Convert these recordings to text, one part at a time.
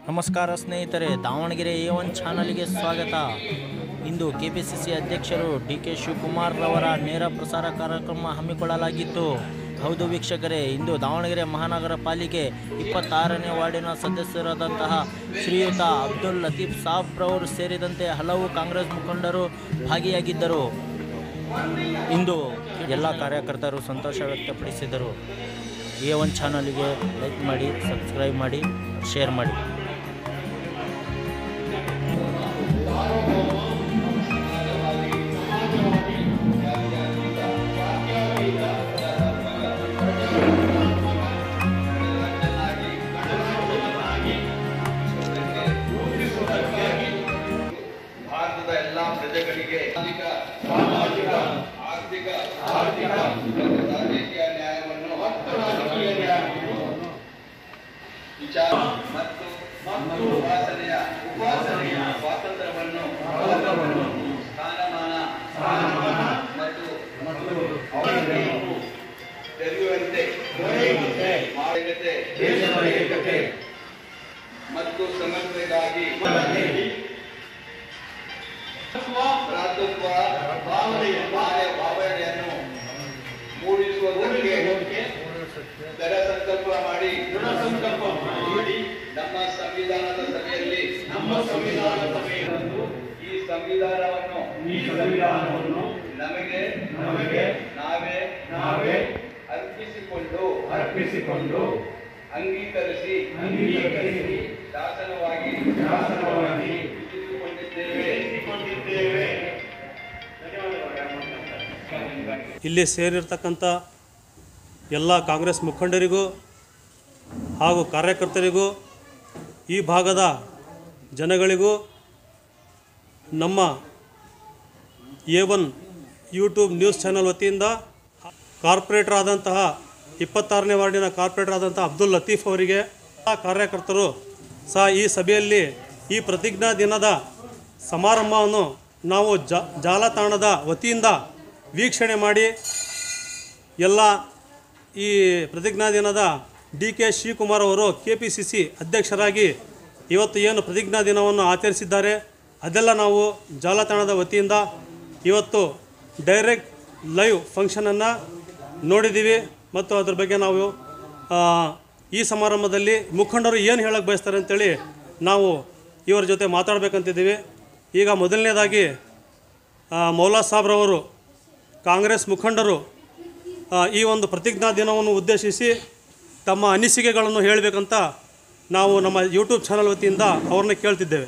ನಮಸ್ಕಾರ ಸ್ನೇಹಿತರೆ Davanagere A one ಚಾನಲ್ಗೆ ಸ್ವಾಗತ ಇಂದು ಕೆಪಿಸಿಸಿ ಅಧ್ಯಕ್ಷರು ಡಿ ಕೆ ಶಿವಕುಮಾರ್ ರವರ ನೇರ ಪ್ರಸಾರ ಕಾರ್ಯಕ್ರಮ ಹಮ್ಮಿಕೊಳ್ಳಲಾಗಿತ್ತು ಹೌದು ವೀಕ್ಷಕರೇ ಇಂದು ದಾವಣಗೆರೆ ಮಹಾನಗರ ಪಾಲಿಕೆ ಇಪ್ಪತ್ತಾರನೇ ವಾರ್ಡಿನ ಸದಸ್ಯರಾದಂತಹ ಶ್ರೀಯುತ ಅಬ್ದುಲ್ ಲತೀಫ್ ಸಾಬ್ ರವರು ಸೇರಿದಂತೆ ಹಲವು ಕಾಂಗ್ರೆಸ್ ಮುಖಂಡರು ಭಾಗಿಯಾಗಿದ್ದರು ಇಂದು ಎಲ್ಲ ಕಾರ್ಯಕರ್ತರು ಸಂತೋಷ ವ್ಯಕ್ತಪಡಿಸಿದರು ಎ ಒನ್ ಚಾನಲ್ಗೆ ಲೈಕ್ ಮಾಡಿ ಸಬ್ಸ್ಕ್ರೈಬ್ ಮಾಡಿ ಶೇರ್ ಮಾಡಿ ಭಾರತದ ಎಲ್ಲಾ ಪ್ರಜೆಗಳಿಗೆ ಆರ್ಥಿಕ ಸಾಮಾಜಿಕ ಆರ್ಥಿಕ ಆರ್ಥಿಕ ಮತ್ತು ರಾಜಕೀಯ ನ್ಯಾಯವನ್ನು ವಿಚಾರ ಮತ್ತು ಮತ್ತು ಉಪಾಸನೆಯ ಉಪಾಸನೆಯ ಸ್ವಾತಂತ್ರ್ಯವನ್ನು ಸ್ಥಾನಮಾನ ಸ್ಥಾನಮಾನ ಮತ್ತು ಮತ್ತು ಅವರನ್ನು ತೆರೆಯುವಂತೆ ಮಾನವೀಯತೆ ದೇಶದ ಏಕತೆ ಮತ್ತು ಸಮಗ್ರತೆಗಾಗಿ ಭ್ರಾತೃತ್ವ ಭಾವನೆಯ ಭಾವ- ಭಾವನೆಯನ್ನು ಮೂಡಿಸುವುದಕ್ಕೆ ದೃಢ ಸಂಕಲ್ಪ ಮಾಡಿ ಸಂಕಲ್ಪ ಮಾಡಿ ನಮ್ಮ ಸಂವಿಧಾನದ ಸಭೆಯಲ್ಲಿ ನಮ್ಮ ಸಂವಿಧಾನ ಸಭೆಯನ್ನು ಈ ಸಂವಿಧಾನವನ್ನು ಈ ಸಂವಿಧಾನವನ್ನು ನಮಗೆ ನಮಗೆ ನಾವೇ ನಾವೇ ಅರ್ಪಿಸಿಕೊಂಡು ಅರ್ಪಿಸಿಕೊಂಡು ಅಂಗೀಕರಿಸಿ ಅಂಗೀಕರಿಸಿ ಶಾಸನವಾಗಿ ಶಾಸನವಾಗಿ ಇರಿಸಿಕೊಂಡಿದ್ದೇವೆ ಇರಿಸಿಕೊಂಡಿದ್ದೇವೆ ಇಲ್ಲಿ ಸೇರಿರ್ತಕ್ಕಂಥ ಎಲ್ಲ ಕಾಂಗ್ರೆಸ್ ಮುಖಂಡರಿಗೂ ಹಾಗೂ ಕಾರ್ಯಕರ್ತರಿಗೂ ಈ ಭಾಗದ ಜನಗಳಿಗೂ ನಮ್ಮ A one YouTube news channel ವತಿಯಿಂದ ಕಾರ್ಪೊರೇಟರ್ ಆದಂತಹ ಇಪ್ಪತ್ತಾರನೇ ವಾರ್ಡಿನ ಕಾರ್ಪೊರೇಟರ್ ಆದಂತಹ ಅಬ್ದುಲ್ ಲತೀಫ್ ಅವರಿಗೆ ಎಲ್ಲ ಕಾರ್ಯಕರ್ತರು ಸಹ ಈ ಸಭೆಯಲ್ಲಿ ಈ ಪ್ರತಿಜ್ಞಾ ದಿನದ ಸಮಾರಂಭವನ್ನು ನಾವು ಜ ಜಾಲತಾಣದ ವತಿಯಿಂದ ವೀಕ್ಷಣೆ ಮಾಡಿ ಎಲ್ಲ ಈ ಪ್ರತಿಜ್ಞಾ ದಿನದ ಡಿ ಕೆ ಶಿವಕುಮಾರ್ ಅವರು ಕೆ ಪಿ ಸಿ ಸಿ ಅಧ್ಯಕ್ಷರಾಗಿ ಇವತ್ತು ಏನು ಪ್ರತಿಜ್ಞಾ ದಿನವನ್ನು ಆಚರಿಸಿದ್ದಾರೆ ಅದೆಲ್ಲ ನಾವು ಜಾಲತಾಣದ ವತಿಯಿಂದ ಇವತ್ತು ಡೈರೆಕ್ಟ್ ಲೈವ್ ಫಂಕ್ಷನನ್ನು ನೋಡಿದ್ದೀವಿ ಮತ್ತು ಅದ್ರ ಬಗ್ಗೆ ನಾವು ಆ, ಈ ಸಮಾರಂಭದಲ್ಲಿ ಮುಖಂಡರು ಏನು ಹೇಳಕ್ಕೆ ಬಯಸ್ತಾರೆ ಅಂತೇಳಿ ನಾವು ಇವರ ಜೊತೆ ಮಾತಾಡಬೇಕಂತಿದ್ದೀವಿ ಈಗ ಮೊದಲನೇದಾಗಿ ಆ, ಮೌಲಾ ಸಾಬ್ರವರು ಕಾಂಗ್ರೆಸ್ ಮುಖಂಡರು ಆ, ಈ ಒಂದು ಪ್ರತಿಜ್ಞಾ ದಿನವನ್ನು ಉದ್ದೇಶಿಸಿ ತಮ್ಮ ಅನಿಸಿಕೆಗಳನ್ನು ಹೇಳಬೇಕಂತ ನಾವು ನಮ್ಮ ಯೂಟ್ಯೂಬ್ ಚಾನಲ್ ವತಿಯಿಂದ ಅವ್ರನ್ನ ಕೇಳ್ತಿದ್ದೇವೆ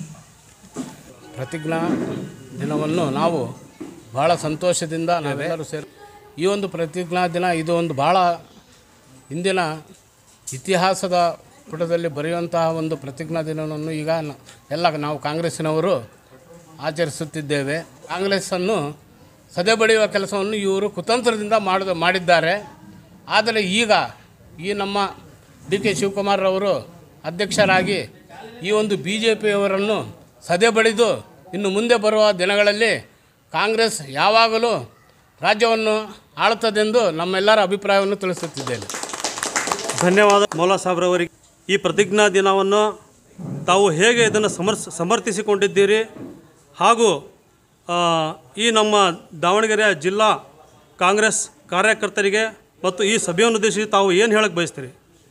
ಪ್ರತಿಜ್ಞಾ ದಿನವನ್ನು ನಾವು ಭಾಳ ಸಂತೋಷದಿಂದ ನಾವೆಲ್ಲರೂ ಸೇರಿ ಈ ಒಂದು ಪ್ರತಿಜ್ಞಾ ದಿನ ಇದು ಒಂದು ಭಾಳ ಹಿಂದಿನ ಇತಿಹಾಸದ ಪುಟದಲ್ಲಿ ಬರೆಯುವಂತಹ ಒಂದು ಪ್ರತಿಜ್ಞಾ ದಿನವನ್ನು ಈಗ ನ- ಎಲ್ಲ ನಾವು ಕಾಂಗ್ರೆಸ್ಸಿನವರು ಆಚರಿಸುತ್ತಿದ್ದೇವೆ ಕಾಂಗ್ರೆಸ್ಸನ್ನು ಸದೆಬಡಿಯುವ ಕೆಲಸವನ್ನು ಇವರು ಕುತಂತ್ರದಿಂದ ಮಾಡಿದ ಮಾಡಿದ್ದಾರೆ ಆದರೆ ಈಗ ಈ ನಮ್ಮ ಡಿ ಕೆ ಶಿವಕುಮಾರ್ರವರು ಅಧ್ಯಕ್ಷರಾಗಿ ಈ ಒಂದು ಬಿ ಜೆ ಪಿಯವರನ್ನು ಸದೆ ಬಡಿದು ಇನ್ನು ಮುಂದೆ ಬರುವ ದಿನಗಳಲ್ಲಿ ಕಾಂಗ್ರೆಸ್ ಯಾವಾಗಲೂ ರಾಜ್ಯವನ್ನು ಆಳುತ್ತದೆಂದು ನಮ್ಮೆಲ್ಲರ ಅಭಿಪ್ರಾಯವನ್ನು ತಿಳಿಸುತ್ತಿದ್ದೇನೆ ಧನ್ಯವಾದ ಮೌಲಾ ಸಾಬ್ರವರಿಗೆ ಈ ಪ್ರತಿಜ್ಞಾ ದಿನವನ್ನು ತಾವು ಹೇಗೆ ಇದನ್ನು ಸಮರ್ಸ್ ಸಮರ್ಥಿಸಿಕೊಂಡಿದ್ದೀರಿ ಹಾಗೂ ಆ, ಈ ನಮ್ಮ ದಾವಣಗೆರೆಯ ಜಿಲ್ಲಾ ಕಾಂಗ್ರೆಸ್ ಕಾರ್ಯಕರ್ತರಿಗೆ ಮತ್ತು ಈ ಸಭೆಯನ್ನು ಉದ್ದೇಶಿಸಿ ತಾವು ಏನು ಹೇಳಕ್ಕೆ ಬಯಸ್ತೀರಿ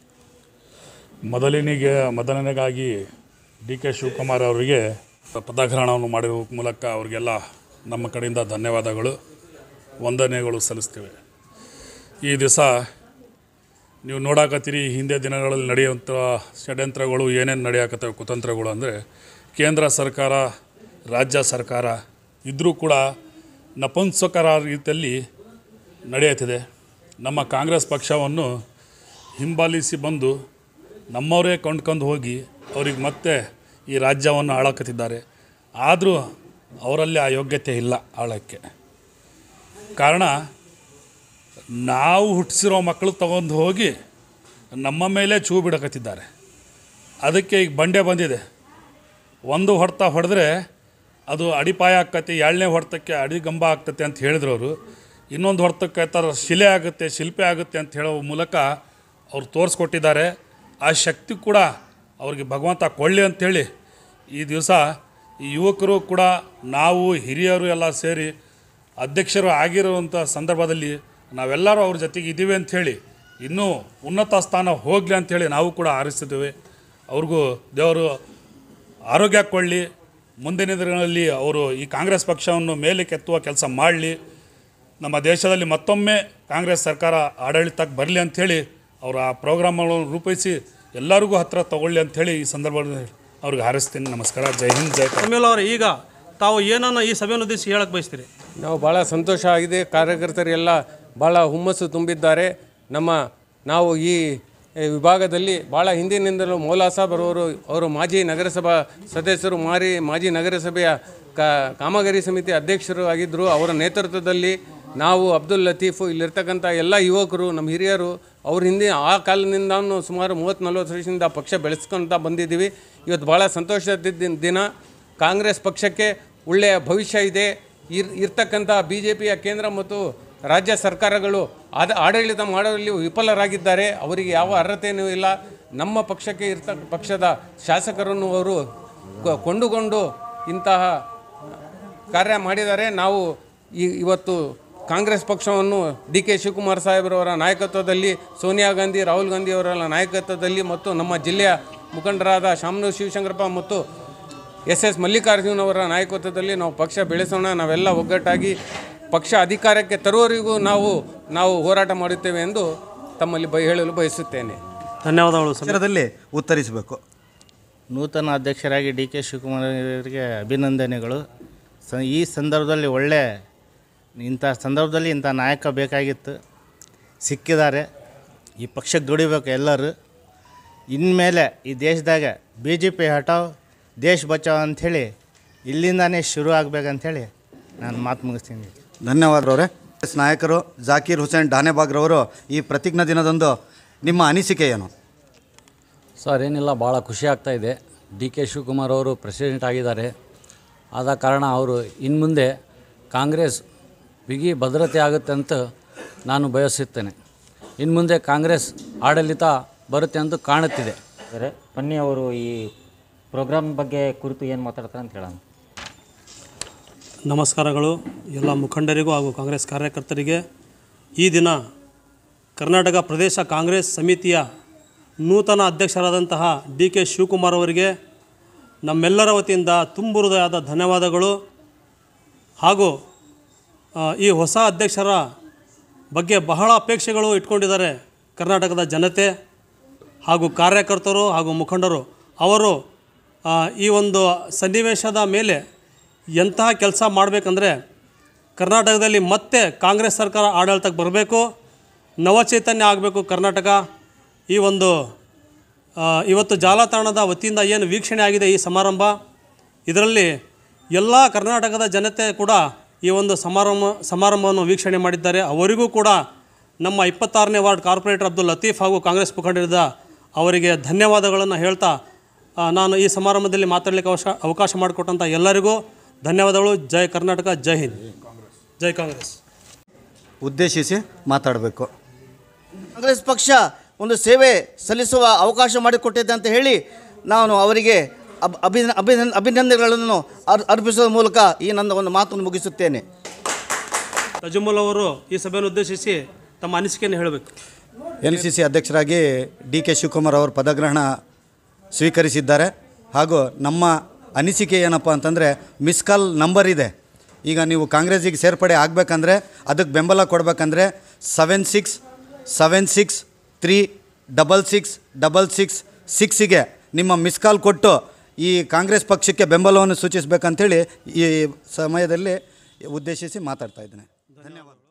ಮೊದಲಿನಿಗೆ ಮೊದಲನೇಗಾಗಿ ಡಿ ಕೆ ಶಿವಕುಮಾರ್ ಅವರಿಗೆ ಪದಗ್ರಹಣವನ್ನು ಮಾಡಿರುವ ಮೂಲಕ ಅವರಿಗೆಲ್ಲ ನಮ್ಮ ಕಡೆಯಿಂದ ಧನ್ಯವಾದಗಳು ವಂದನೆಗಳು ಸಲ್ಲಿಸ್ತೇವೆ ಈ ದಿವಸ ನೀವು ನೋಡಾಕತ್ತೀರಿ ಈ ಹಿಂದೆ ದಿನಗಳಲ್ಲಿ ನಡೆಯುವಂಥ ಷಡ್ಯಂತ್ರಗಳು ಏನೇನು ನಡೆಯಾಕತ್ತವೆ ಕುತಂತ್ರಗಳು ಅಂದರೆ ಕೇಂದ್ರ ಸರ್ಕಾರ ರಾಜ್ಯ ಸರ್ಕಾರ ಇದ್ದರೂ ಕೂಡ ನಪುಂಸಕರ ರೀತಿಯಲ್ಲಿ ನಡೆಯುತ್ತಿದೆ ನಮ್ಮ ಕಾಂಗ್ರೆಸ್ ಪಕ್ಷವನ್ನು ಹಿಂಬಾಲಿಸಿ ಬಂದು ನಮ್ಮವರೇ ಕೊಂಡ್ಕೊಂಡು ಹೋಗಿ ಅವ್ರಿಗೆ ಮತ್ತೆ ಈ ರಾಜ್ಯವನ್ನು ಆಳಕತ್ತಿದ್ದಾರೆ ಆದರೂ ಅವರಲ್ಲಿ ಆ ಯೋಗ್ಯತೆ ಇಲ್ಲ ಆಳಕ್ಕೆ ಕಾರಣ ನಾವು ಹುಟ್ಟಿಸಿರೋ ಮಕ್ಕಳು ತಗೊಂಡು ಹೋಗಿ ನಮ್ಮ ಮೇಲೆ ಚೂ ಬಿಡಕತ್ತಿದ್ದಾರೆ ಅದಕ್ಕೆ ಈಗ ಬಂಡೆ ಬಂದಿದೆ ಒಂದು ಹೊಡೆತ ಹೊಡೆದ್ರೆ ಅದು ಅಡಿಪಾಯ ಆಕ್ಕತಿ ಎರಡನೇ ಹೊಡೆತಕ್ಕೆ ಅಡಿಗಂಬ ಆಗ್ತತೆ ಅಂತ ಹೇಳಿದ್ರು ಅವರು ಇನ್ನೊಂದು ಹೊಡೆತಕ್ಕೆ ಥರ ಶಿಲೆ ಆಗುತ್ತೆ ಶಿಲ್ಪೆ ಆಗುತ್ತೆ ಅಂತ ಹೇಳೋ ಮೂಲಕ ಅವ್ರು ತೋರಿಸ್ಕೊಟ್ಟಿದ್ದಾರೆ ಆ ಶಕ್ತಿ ಕೂಡ ಅವ್ರಿಗೆ ಭಗವಂತ ಕೊಳ್ಳಿ ಅಂಥೇಳಿ ಈ ದಿವಸ ಈ ಯುವಕರು ಕೂಡ ನಾವು ಹಿರಿಯರು ಎಲ್ಲ ಸೇರಿ ಅಧ್ಯಕ್ಷರು ಆಗಿರುವಂಥ ಸಂದರ್ಭದಲ್ಲಿ ನಾವೆಲ್ಲರೂ ಅವ್ರ ಜೊತೆಗೆ ಇದ್ದೀವಿ ಅಂಥೇಳಿ ಇನ್ನೂ ಉನ್ನತ ಸ್ಥಾನ ಹೋಗಲಿ ಅಂಥೇಳಿ ನಾವು ಕೂಡ ಹಾರೈಸ್ತಿದ್ದೇವೆ ಅವ್ರಿಗೂ ದೇವರು ಆರೋಗ್ಯ ಕೊಳ್ಳಿ ಮುಂದಿನ ದಿನಗಳಲ್ಲಿ ಅವರು ಈ ಕಾಂಗ್ರೆಸ್ ಪಕ್ಷವನ್ನು ಮೇಲೆ ಕೆತ್ತುವ ಕೆಲಸ ಮಾಡಲಿ ನಮ್ಮ ದೇಶದಲ್ಲಿ ಮತ್ತೊಮ್ಮೆ ಕಾಂಗ್ರೆಸ್ ಸರ್ಕಾರ ಆಡಳಿತಕ್ಕೆ ಬರಲಿ ಅಂಥೇಳಿ ಅವರು ಆ ಪ್ರೋಗ್ರಾಮ್ಗಳನ್ನು ರೂಪಿಸಿ ಎಲ್ಲರಿಗೂ ಹತ್ತಿರ ತಗೊಳ್ಳಿ ಅಂಥೇಳಿ ಈ ಸಂದರ್ಭದಲ್ಲಿ ಅವ್ರಿಗೆ ಹಾರೈಸ್ತೀನಿ ನಮಸ್ಕಾರ ಜೈ ಹಿಂದ್ ಜೈ ಕರ್ನಾಟಕ. ಆಮೇಲೆ ಅವ್ರು ಈಗ ತಾವು ಏನನ್ನ ಈ ಸಭೆಯನ್ನು ಉದ್ದೇಶಿಸಿ ಹೇಳಕ್ಕೆ ಬಯಸ್ತೀರಿ ನಾವು ಭಾಳ ಸಂತೋಷ ಆಗಿದೆ ಕಾರ್ಯಕರ್ತರೆಲ್ಲ ಭಾಳ ಹುಮ್ಮಸ್ಸು ತುಂಬಿದ್ದಾರೆ ನಮ್ಮ ನಾವು ಈ ಈ ವಿಭಾಗದಲ್ಲಿ ಭಾಳ ಹಿಂದಿನಿಂದಲೂ ಮೌಲಾ ಸಾಬ್ ಅವರು ಅವರು ಮಾಜಿ ನಗರಸಭಾ ಸದಸ್ಯರು ಮಾರಿ ಮಾಜಿ ನಗರಸಭೆಯ ಕಾ ಕಾಮಗಾರಿ ಸಮಿತಿ ಅಧ್ಯಕ್ಷರು ಆಗಿದ್ದರು ಅವರ ನೇತೃತ್ವದಲ್ಲಿ ನಾವು ಅಬ್ದುಲ್ ಲತೀಫು ಇಲ್ಲಿರ್ತಕ್ಕಂಥ ಎಲ್ಲ ಯುವಕರು ನಮ್ಮ ಹಿರಿಯರು ಅವ್ರ ಹಿಂದೆ ಆ ಕಾಲದಿಂದನೂ ಸುಮಾರು ಮೂವತ್ತು ನಲ್ವತ್ತು ವರ್ಷದಿಂದ ಪಕ್ಷ ಬೆಳೆಸ್ಕೊಳ್ತಾ ಬಂದಿದ್ದೀವಿ ಇವತ್ತು ಭಾಳ ಸಂತೋಷದ ದಿನ- ದಿನ ಕಾಂಗ್ರೆಸ್ ಪಕ್ಷಕ್ಕೆ ಒಳ್ಳೆಯ ಭವಿಷ್ಯ ಇದೆ ಇರ್ ಇರ್ತಕ್ಕಂಥ ಬಿ ಜೆ ಪಿಯ ಕೇಂದ್ರ ಮತ್ತು ರಾಜ್ಯ ಸರ್ಕಾರಗಳು ಆದ ಆಡಳಿತ ಮಾಡುವಲ್ಲಿ ವಿಫಲರಾಗಿದ್ದಾರೆ ಅವರಿಗೆ ಯಾವ ಅರ್ಹತೆಯೂ ಇಲ್ಲ ನಮ್ಮ ಪಕ್ಷಕ್ಕೆ ಇರ್ತ ಪಕ್ಷದ ಶಾಸಕರನ್ನು ಅವರು ಕ- ಕೊಂಡುಕೊಂಡು ಇಂತಹ ಕಾರ್ಯ ಮಾಡಿದ್ದಾರೆ ನಾವು ಈ ಇವತ್ತು ಕಾಂಗ್ರೆಸ್ ಪಕ್ಷವನ್ನು ಡಿ ಕೆ ಶಿವಕುಮಾರ್ ಸಾಹೇಬ್ರವರ ನಾಯಕತ್ವದಲ್ಲಿ ಸೋನಿಯಾ ಗಾಂಧಿ ರಾಹುಲ್ ಗಾಂಧಿ ಅವರ ನಾಯಕತ್ವದಲ್ಲಿ ಮತ್ತು ನಮ್ಮ ಜಿಲ್ಲೆಯ ಮುಖಂಡರಾದ ಶಾಮನೂರು ಶಿವಶಂಕರಪ್ಪ ಮತ್ತು ಎಸ್ ಎಸ್ ಮಲ್ಲಿಕಾರ್ಜುನ್ ಅವರ ನಾಯಕತ್ವದಲ್ಲಿ ನಾವು ಪಕ್ಷ ಬೆಳೆಸೋಣ ನಾವೆಲ್ಲ ಒಗ್ಗಟ್ಟಾಗಿ ಪಕ್ಷ ಅಧಿಕಾರಕ್ಕೆ ತರುವವರೆಗೂ ನಾವು ನಾವು ಹೋರಾಟ ಮಾಡುತ್ತೇವೆ ಎಂದು ತಮ್ಮಲ್ಲಿ ಬಯ ಹೇಳಲು ಬಯಸುತ್ತೇನೆ ಧನ್ಯವಾದಗಳು ಸಭೆ ಕ್ಷೇತ್ರದಲ್ಲಿ ಉತ್ತರಿಸಬೇಕು ನೂತನ ಅಧ್ಯಕ್ಷರಾಗಿ ಡಿ ಕೆ ಶಿವಕುಮಾರ್ ಅವರಿಗೆ ಅಭಿನಂದನೆಗಳು ಸ ಈ ಸಂದರ್ಭದಲ್ಲಿ ಒಳ್ಳೆ ಇಂಥ ಸಂದರ್ಭದಲ್ಲಿ ಇಂಥ ನಾಯಕ ಬೇಕಾಗಿತ್ತು ಸಿಕ್ಕಿದ್ದಾರೆ ಈ ಪಕ್ಷಕ್ಕೆ ದುಡಿಬೇಕು ಎಲ್ಲರೂ ಇನ್ಮೇಲೆ ಈ ದೇಶದಾಗ ಬಿ ಜೆ ಪಿ ಹಟಾವ್ ದೇಶ ಬಚಾವ್ ಅಂಥೇಳಿ ಇಲ್ಲಿಂದಾನೇ ಶುರು ಆಗ್ಬೇಕಂಥೇಳಿ ನಾನು ಮಾತು ಮುಗಿಸ್ತೀನಿ ಧನ್ಯವಾದರವರೇ ಕಾಂಗ್ರೆಸ್ ನಾಯಕರು ಜಾಕೀರ್ ಹುಸೇನ್ ಡಾನೆಬಾಗ್ರವರು ಈ ಪ್ರತಿಜ್ಞಾ ದಿನದಂದು ನಿಮ್ಮ ಅನಿಸಿಕೆ ಏನು ಸರ್ ಏನಿಲ್ಲ ಭಾಳ ಖುಷಿ ಆಗ್ತಾ ಇದೆ ಡಿ ಕೆ ಶಿವಕುಮಾರ್ ಅವರು ಪ್ರೆಸಿಡೆಂಟ್ ಆಗಿದ್ದಾರೆ ಆದ ಕಾರಣ ಅವರು ಇನ್ನು ಮುಂದೆ ಕಾಂಗ್ರೆಸ್ ಬಿಗಿ ಭದ್ರತೆ ಆಗುತ್ತೆ ಅಂತ ನಾನು ಬಯಸುತ್ತೇನೆ ಇನ್ನು ಮುಂದೆ ಕಾಂಗ್ರೆಸ್ ಆಡಳಿತ ಬರುತ್ತೆ ಅಂತ ಕಾಣುತ್ತಿದೆ ಸರ್ ಬನ್ನಿ ಅವರು ಈ ಪ್ರೋಗ್ರಾಮ್ ಬಗ್ಗೆ ಕುರಿತು ಏನು ಮಾತಾಡ್ತಾರೆ ಅಂತ ಹೇಳೋಣ ನಮಸ್ಕಾರಗಳು ಎಲ್ಲ ಮುಖಂಡರಿಗೂ ಹಾಗೂ ಕಾಂಗ್ರೆಸ್ ಕಾರ್ಯಕರ್ತರಿಗೆ ಈ ದಿನ ಕರ್ನಾಟಕ ಪ್ರದೇಶ ಕಾಂಗ್ರೆಸ್ ಸಮಿತಿಯ ನೂತನ ಅಧ್ಯಕ್ಷರಾದಂತಹ ಡಿ ಕೆ ಶಿವಕುಮಾರ್ ಅವರಿಗೆ ನಮ್ಮೆಲ್ಲರ ವತಿಯಿಂದ ತುಂಬು ಹೃದಯದ ಧನ್ಯವಾದಗಳು ಹಾಗೂ ಆ, ಈ ಹೊಸ ಅಧ್ಯಕ್ಷರ ಬಗ್ಗೆ ಬಹಳ ಅಪೇಕ್ಷೆಗಳು ಇಟ್ಕೊಂಡಿದ್ದಾರೆ ಕರ್ನಾಟಕದ ಜನತೆ ಹಾಗೂ ಕಾರ್ಯಕರ್ತರು ಹಾಗೂ ಮುಖಂಡರು ಅವರು ಆ, ಈ ಒಂದು ಸನ್ನಿವೇಶದ ಮೇಲೆ ಎಂತಹ ಕೆಲಸ ಮಾಡಬೇಕಂದ್ರೆ ಕರ್ನಾಟಕದಲ್ಲಿ ಮತ್ತೆ ಕಾಂಗ್ರೆಸ್ ಸರ್ಕಾರ ಆಡಳಿತಕ್ಕೆ ಬರಬೇಕು ನವಚೈತನ್ಯ ಆಗಬೇಕು ಕರ್ನಾಟಕ ಈ ಒಂದು ಆ, ಇವತ್ತು ಜಾಲತಾಣದ ವತಿಯಿಂದ ಏನು ವೀಕ್ಷಣೆ ಆಗಿದೆ ಈ ಸಮಾರಂಭ ಇದರಲ್ಲಿ ಎಲ್ಲ ಕರ್ನಾಟಕದ ಜನತೆ ಕೂಡ ಈ ಒಂದು ಸಮಾರಂಭ ಸಮಾರಂಭವನ್ನು ವೀಕ್ಷಣೆ ಮಾಡಿದ್ದಾರೆ ಅವರಿಗೂ ಕೂಡ ನಮ್ಮ ಇಪ್ಪತ್ತಾರನೇ ವಾರ್ಡ್ ಕಾರ್ಪೊರೇಟರ್ ಅಬ್ದುಲ್ ಲತೀಫ್ ಹಾಗೂ ಕಾಂಗ್ರೆಸ್ ಮುಖಂಡರಿದ್ದ ಅವರಿಗೆ ಧನ್ಯವಾದಗಳನ್ನು ಹೇಳ್ತಾ ಆ, ನಾನು ಈ ಸಮಾರಂಭದಲ್ಲಿ ಮಾತಾಡಲಿಕ್ಕೆ ಅವಕಾಶ ಅವಕಾಶ ಮಾಡಿಕೊಟ್ಟಂಥ ಎಲ್ಲರಿಗೂ ಧನ್ಯವಾದಗಳು ಜೈ ಕರ್ನಾಟಕ ಜೈ ಹಿಂದ್ ಜೈ ಕಾಂಗ್ರೆಸ್ ಉದ್ದೇಶಿಸಿ ಮಾತಾಡಬೇಕು ಕಾಂಗ್ರೆಸ್ ಪಕ್ಷ ಒಂದು ಸೇವೆ ಸಲ್ಲಿಸುವ ಅವಕಾಶ ಮಾಡಿಕೊಟ್ಟಿದೆ ಅಂತ ಹೇಳಿ ನಾನು ಅವರಿಗೆ ಅಬ್ ಅಭಿನ ಅಭಿನಂದ ಅಭಿನಂದನೆಗಳನ್ನು ಅರ್ ಅರ್ಪಿಸುವ ಮೂಲಕ ಈ ನನ್ನ ಒಂದು ಮಾತನ್ನು ಮುಗಿಸುತ್ತೇನೆ ತಜಮುಲ್ ಅವರು ಈ ಸಭೆಯನ್ನು ಉದ್ದೇಶಿಸಿ ತಮ್ಮ ಅನಿಸಿಕೆಯನ್ನು ಹೇಳಬೇಕು ಎನ್ ಸಿ ಸಿ ಅಧ್ಯಕ್ಷರಾಗಿ ಡಿ ಕೆ ಶಿವಕುಮಾರ್ ಅವರು ಪದಗ್ರಹಣ ಸ್ವೀಕರಿಸಿದ್ದಾರೆ ಹಾಗೂ ನಮ್ಮ ಅನಿಸಿಕೆ ಏನಪ್ಪ ಅಂತಂದರೆ ಮಿಸ್ ಕಾಲ್ ನಂಬರ್ ಇದೆ ಈಗ ನೀವು ಕಾಂಗ್ರೆಸ್ಸಿಗೆ ಸೇರ್ಪಡೆ ಆಗಬೇಕಂದ್ರೆ ಅದಕ್ಕೆ ಬೆಂಬಲ ಕೊಡಬೇಕಂದ್ರೆ seven six seven six three double six double six ಸಿಕ್ಸಿಗೆ ನಿಮ್ಮ ಮಿಸ್ ಕಾಲ್ ಕೊಟ್ಟು ಈ ಕಾಂಗ್ರೆಸ್ ಪಕ್ಷಕ್ಕೆ ಬೆಂಬಲವನ್ನು ಸೂಚಿಸಬೇಕಂತೇಳಿ ಈ ಸಮಯದಲ್ಲಿ ಉದ್ದೇಶಿಸಿ ಮಾತಾಡ್ತಾ ಇದ್ದೇನೆ ಧನ್ಯವಾದ